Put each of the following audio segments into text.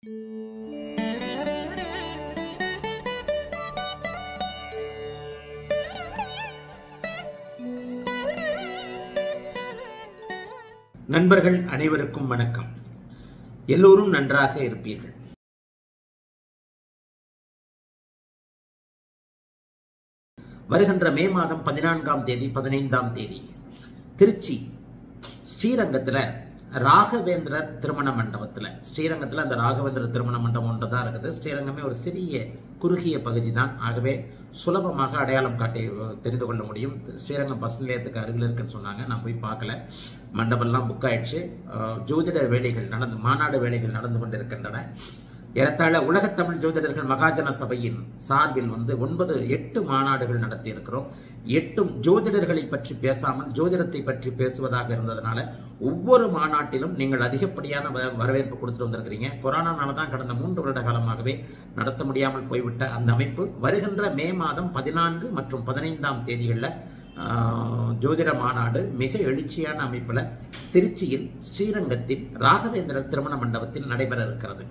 நண்பர்கள் அனைவருக்கும் வணக்கம் எல்லோரும் நன்றாக இருப்பீர்கள் வருகின்ற மே மாதம் பதினான்காம் தேதி பதினைந்தாம் தேதி திருச்சி ஸ்ரீரங்கத்தில் ராகவேந்திரர் திருமண மண்டபத்தில் ஸ்ரீரங்கத்தில் அந்த ராகவேந்திர திருமண மண்டபம் ஒன்று தான் இருக்குது ஸ்ரீரங்கமே ஒரு சிறிய குறுகிய பகுதி தான் ஆகவே சுலபமாக அடையாளம் காட்டி அஹ், தெரிந்து கொள்ள முடியும் ஸ்ரீரங்கம் பஸ் நிலையத்துக்கு அருகில் இருக்குன்னு சொன்னாங்க நான் போய் பார்க்கல மண்டபம்லாம் புக் ஆயிடுச்சு அஹ், ஜோதிட வேலைகள் நடந்து மாநாடு வேலைகள் நடந்து கொண்டிருக்கின்றன ஏறத்தாழ உலகத்தமிழ் ஜோதிடர்கள் மகாஜன சபையின் சார்பில் வந்து ஒன்பது எட்டு மாநாடுகள் நடத்தி இருக்கிறோம் எட்டும் ஜோதிடர்களை பற்றி பேசாமல் ஜோதிடத்தை பற்றி பேசுவதாக இருந்ததுனால ஒவ்வொரு மாநாட்டிலும் நீங்கள் அதிகப்படியான வ- வரவேற்பு கொடுத்துட்டு வந்திருக்கிறீங்க கொரோனானால தான் கடந்த மூன்று வருட காலமாகவே நடத்த முடியாமல் போய்விட்ட அந்த அமைப்பு வருகின்ற மே மாதம் பதினான்கு மற்றும் பதினைந்தாம் தேதிகளில் ஆஹ், ஜோதிட மாநாடு மிக எழுச்சியான அமைப்பில் திருச்சியில் ஸ்ரீரங்கத்தில் ராகவேந்திரர் திருமண மண்டபத்தில் நடைபெற இருக்கிறது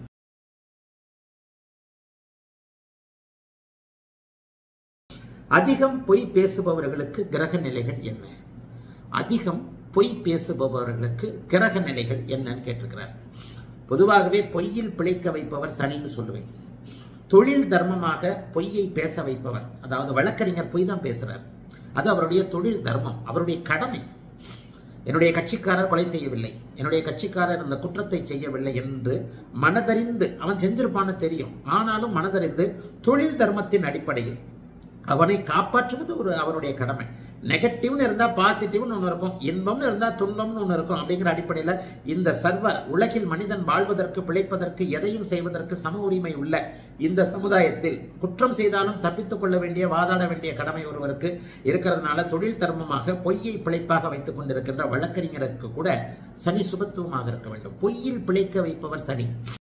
அதிகம் பொய் பேசுபவர்களுக்கு கிரக நிலைகள் என்ன அதிகம் பொய் பேசுபவர்களுக்கு கிரக நிலைகள் என்னன்னு கேட்டிருக்கிறார் பொதுவாகவே பொய்யில் பிழைக்க வைப்பவர் சனின்னு சொல்லுவேன் தொழில் தர்மமாக பொய்யை பேச வைப்பவர் அதாவது வழக்கறிஞர் பொய் தான் பேசுறார் அது அவருடைய தொழில் தர்மம் அவருடைய கடமை என்னுடைய கட்சிக்காரர் கொலை செய்யவில்லை என்னுடைய கட்சிக்காரர் இந்த குற்றத்தை செய்யவில்லை என்று மனதறிந்து அவன் செஞ்சிருப்பான்னு தெரியும் ஆனாலும் மனதறிந்து தொழில் தர்மத்தின் அடிப்படையில் அவனை காப்பாற்றுவது ஒரு அவருடைய கடமை நெகட்டிவ்னு இருந்தால் பாசிட்டிவ்னு ஒன்று இருக்கும் இன்பம்னு இருந்தால் துன்பம்னு ஒன்று இருக்கும் அப்படிங்கிற அடிப்படையில் இந்த சர்வ உலகில் மனிதன் வாழ்வதற்கு பிழைப்பதற்கு எதையும் செய்வதற்கு சம உரிமை உள்ள இந்த சமுதாயத்தில் குற்றம் செய்தாலும் தப்பித்துக் கொள்ள வேண்டிய வாதாட வேண்டிய கடமை ஒருவருக்கு இருக்கிறதுனால தொழில் தர்மமாக பொய்யை பிழைப்பாக வைத்துக் கொண்டிருக்கின்ற வழக்கறிஞருக்கு கூட சனி சுபத்துவமாக இருக்க வேண்டும் பொய்யில் பிழைக்க வைப்பவர் சனி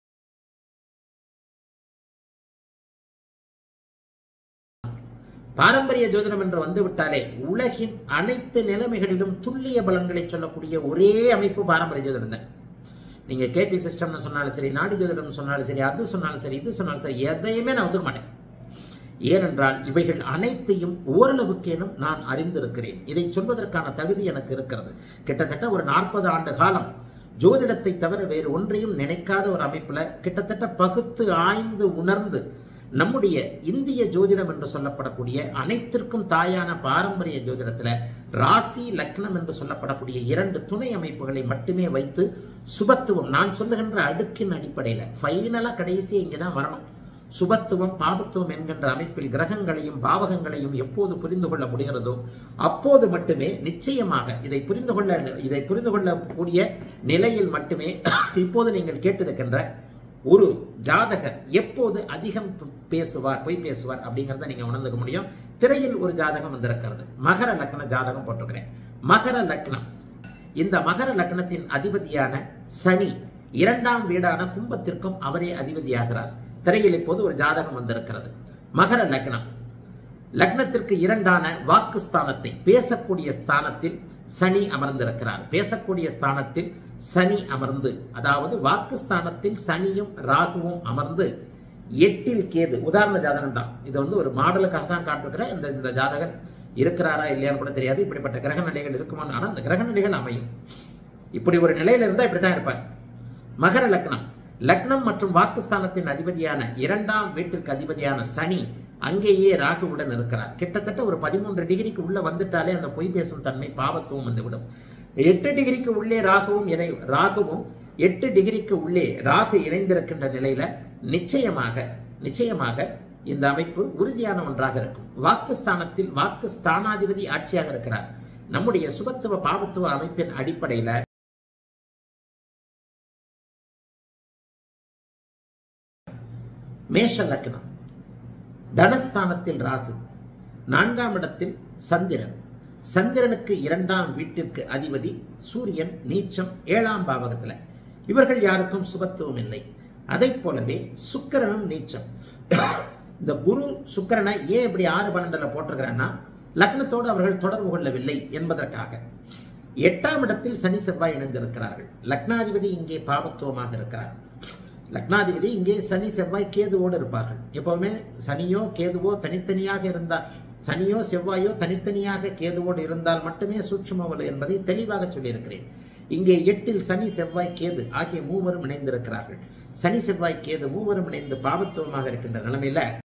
பாரம்பரிய ஜோதிடம் என்று வந்துவிட்டாலே உலகின் அனைத்து நிலைமைகளிலும் துல்லிய பலன்களை சொல்லக்கூடிய ஒரே அமைப்பு பாரம்பரிய ஜோதிடம் தான் நீங்க கேபி சிஸ்டம்னு சொன்னாலும் சரி நாடி ஜோதிடம் சொன்னாலும் சரி அது சொன்னாலும் சரி இது சொன்னாலும் சரி எதையுமே நான் ஒத்துக்க மாட்டேன் ஏனென்றால் இவைகள் அனைத்தையும் ஓரளவுக்கேனும் நான் அறிந்திருக்கிறேன் இதை சொல்வதற்கான தகுதி எனக்கு இருக்கிறது கிட்டத்தட்ட ஒரு நாற்பது ஆண்டு காலம் ஜோதிடத்தை தவிர வேறு ஒன்றையும் நினைக்காத ஒரு அமைப்புல கிட்டத்தட்ட பகுத்து ஆய்ந்து உணர்ந்து நம்முடைய இந்திய ஜோதிடம் என்று சொல்லப்படக்கூடிய அனைத்திற்கும் தாயான பாரம்பரிய ஜோதிடத்துல ராசி லக்னம் என்று சொல்லப்படக்கூடிய இரண்டு துணை அமைப்புகளை மட்டுமே வைத்து சுபத்துவம் நான் சொல்லுகின்ற அடுக்கின் அடிப்படையில் ஃபைனலாக கடைசி இங்கே தான் வரணும் சுபத்துவம் பாபத்துவம் என்கின்ற அமைப்பில் கிரகங்களையும் பாவகங்களையும் எப்போது புரிந்து கொள்ள முடிகிறதோ அப்போது மட்டுமே நிச்சயமாக இதை புரிந்து கொள்ள இதை புரிந்து கொள்ளக்கூடிய நிலையில் மட்டுமே இப்போது நீங்கள் கேட்டிருக்கின்ற ஒரு ஜாதகர் எப்போது அதிகம் ப- பேசுவார் பொய் பேசுவார் அப்படிங்கிறத நீங்க உணர்ந்துக்க முடியும் திரையில் ஒரு ஜாதகம் வந்திருக்கிறது மகர லக்ன ஜாதகம் போட்டிருக்கிறேன் மகர லக்னம் இந்த மகர லக்னத்தின் அதிபதியான சனி இரண்டாம் வீடான கும்பத்திற்கும் அவரே அதிபதியாகிறார் திரையில் இப்போது ஒரு ஜாதகம் வந்திருக்கிறது மகர லக்னம் லக்னத்திற்கு இரண்டான வாக்குஸ்தானத்தை பேசக்கூடிய ஸ்தானத்தில் சனி அமர்ந்திருக்கிறார் பேசக்கூடிய ஸ்தானத்தில் சனி அமர்ந்து அதாவது வாக்குஸ்தானத்தில் சனியும் ராகுவும் அமர்ந்து எட்டில் கேது உதாரண ஜாதகம் தான் இது வந்து ஒரு மாடலுக்காக தான் காட்டிருக்கிறேன் இந்த இந்த ஜாதகர் இருக்கிறாரா இல்லையான்னு கூட தெரியாது இப்படிப்பட்ட கிரக நிலைகள் இருக்குமான்னு ஆனால் அந்த கிரக நிலைகள் அமையும் இப்படி ஒரு நிலையில இருந்தா இப்படி தான் இருப்பார் மகர லக்னம் லக்னம் மற்றும் வாக்குஸ்தானத்தின் அதிபதியான இரண்டாம் வீட்டிற்கு அதிபதியான சனி அங்கேயே ராகுவுடன் இருக்கிறார் கிட்டத்தட்ட ஒரு பதிமூன்று டிகிரிக்கு உள்ள வந்துட்டாலே அந்த பொய் பேசும் தன்மை பாவத்துவம் வந்துவிடும் எட்டு டிகிரிக்கு உள்ளே ராகுவும் இணை ராகுவும் எட்டு டிகிரிக்கு உள்ளே ராகு இணைந்திருக்கின்ற நிலையில நிச்சயமாக நிச்சயமாக இந்த அமைப்பு உறுதியான ஒன்றாக இருக்கும் வாக்குஸ்தானத்தில் வாக்கு ஸ்தானாதிபதி ஆட்சியாக இருக்கிறார் நம்முடைய சுபத்துவ பாவத்துவ அமைப்பின் அடிப்படையில மேஷ லக்னம் தனஸ்தானத்தில் ராகு நான்காம் இடத்தில் சந்திரன் சந்திரனுக்கு இரண்டாம் வீட்டிற்கு அதிபதி சூரியன் நீச்சம் ஏழாம் பாவகத்துல இவர்கள் யாருக்கும் சுபத்துவம் இல்லை அதை போலவே சுக்கிரனும் நீச்சம் இந்த குரு சுக்கிரனை ஏன் இப்படி ஆறு பன்னெண்டுல போட்டிருக்கிறேன்னா லக்னத்தோடு அவர்கள் தொடர்பு கொள்ளவில்லை என்பதற்காக எட்டாம் இடத்தில் சனி செவ்வாய் இணைந்திருக்கிறார்கள் லக்னாதிபதி இங்கே பாவத்துவமாக இருக்கிறார் லக்னாதிபதி இங்கே சனி செவ்வாய் கேதுவோடு இருப்பார்கள் எப்பவுமே சனியோ கேதுவோ தனித்தனியாக இருந்தால் சனியோ செவ்வாயோ தனித்தனியாக கேதுவோடு இருந்தால் மட்டுமே சூட்சுமவலு என்பதை தெளிவாக சொல்லியிருக்கிறேன் இங்கே எட்டில் சனி செவ்வாய் கேது ஆகிய மூவரும் இணைந்திருக்கிறார்கள் சனி செவ்வாய் கேது மூவரும் இணைந்து பாவத்துவமாக இருக்கின்ற நிலைமையில